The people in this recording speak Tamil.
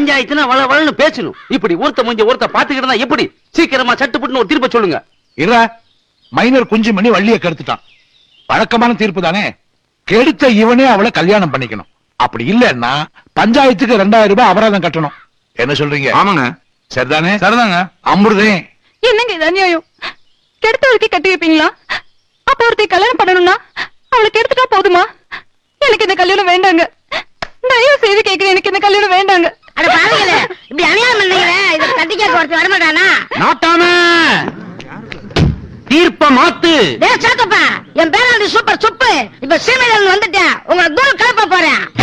பஞ்சாயத்துனா வள வளன்னு பேசணும் இப்படி ஒருத்த முடிஞ்ச ஒருத்த பாத்துக்கிட்டு இருந்தா எப்படி சீக்கிரமா சட்டுப்பட்டுன்னு ஒரு தீர்ப்பை சொல்லுங்க இற மைனர் குஞ்சு மணி வள்ளிய கெடுத்துட்டான் வழக்கமான தீர்ப்பு தானே கெடுத்த இவனே அவளை கல்யாணம் பண்ணிக்கணும் அப்படி இல்லன்னா பஞ்சாயத்துக்கு ரெண்டாயிரம் ரூபாய் அபராதம் கட்டணும் என்ன சொல்றீங்க ஆமாங்க சரிதானே சரிதாங்க அமிர்தே என்னங்க இது அநியாயம் கெடுத்தவளுக்கே கட்டி வைப்பீங்களா அப்ப ஒருத்தி கல்யாணம் பண்ணணும்னா அவளை கெடுத்துட்டா போதுமா எனக்கு இந்த கல்யாணம் வேண்டாங்க தயவு செய்து கேக்குறேன் எனக்கு இந்த கல்யாணம் வேண்டாங்க அட பாருங்களே இப்படி அநியாயம் பண்ணீங்களே இத கட்டி கேட்க ஒருத்தர் வரமாட்டானா நாட்டாம தீர்ப்ப மாத்து டேய் சாக்கப்பா என் பேராண்டி சூப்பர் சுப்பு இப்ப சீமையில வந்துட்டேன் உங்களை தூரம் கிளப்ப போறேன்